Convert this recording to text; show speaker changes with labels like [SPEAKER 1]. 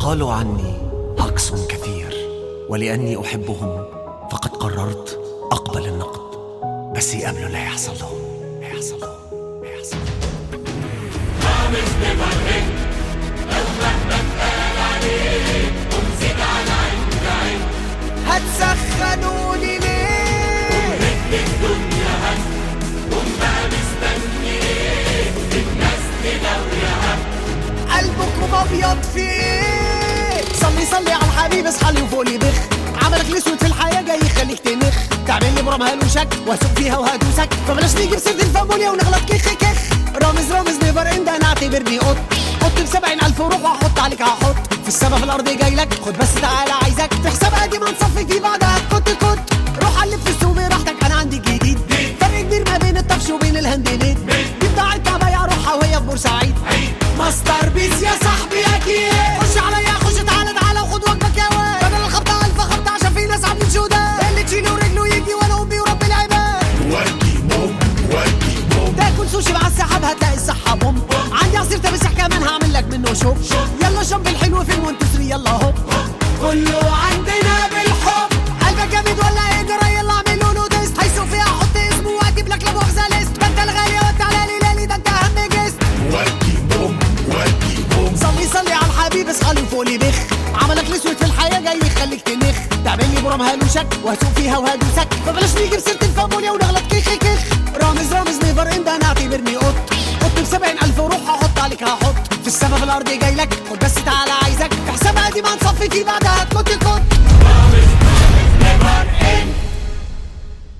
[SPEAKER 1] قالوا عني هقص كثير ولأني أحبهم فقد قررت أقبل النقد بس يقابلوا اللي هيحصل لهم هيحصل لهم هيحصل لهم
[SPEAKER 2] هتسخنوني ليه قلبكم ابيض في ايه صلي صلي على الحبيب اصحى لي وفوق لي بخ عملك الاسود في الحياه جاي يخليك تنخ تعمل لي برام هلوشك واسوق فيها وهدوسك فبلاش نيجي بسيره الفاموليا ونغلط كخ كخ رامز رامز نيفر اند انا اعتبرني قط قط بسبعين الف وروح واحط عليك هحط في السما في الارض جاي لك خد بس تعالى عايزك في حساب قديم هنصفي فيه بعدها كنت كنت روح قلب في السوق براحتك انا عندي جديد فرق كبير ما بين الطفش وبين الهندليت دي بتاع الكعبه روحها وهي في بورسعيد ماستر بيس يا صاحبي اكيد خش عليا خش تعالى تعالى وخد وجبك يا واد بدل الخبطه الف خبطه عشان في ناس عاملين جوده اللي تشيله ورجله يجي ولا امي ورب العباد تاكل سوشي مع السحاب هتلاقي الصحة بوم عندي عصير تمسح كمان هعمل لك منه شوب يلا شوب الحلو في الون تو ثري يلا هوب كله عندنا بالحب قلبك جامد ولا ايه جرى يلا اعملوا له تيست هيسوق فيها حط اسمه واجيب لك لا مؤاخذة ليست ده انت الغالي وانت على ليلالي ده انت اهم جست صلي صلي على الحبيب اصحى لي وفوق لي بخ عملك الاسود في الحياه جاي يخليك تنخ تعمل لي برام هلوشك وهسوق فيها وهدوسك فبلاش نيجي بسيره الفاموليا ونغلط كيخ كيخ رامز رامز نيفر اند انا اعتبرني قط قط بسبعين الف وروح هحط عليك هحط في السما في الارض جاي لك خد بس تعالى عايزك في حساب قديم هنصفي فيه بعدها كنت كنت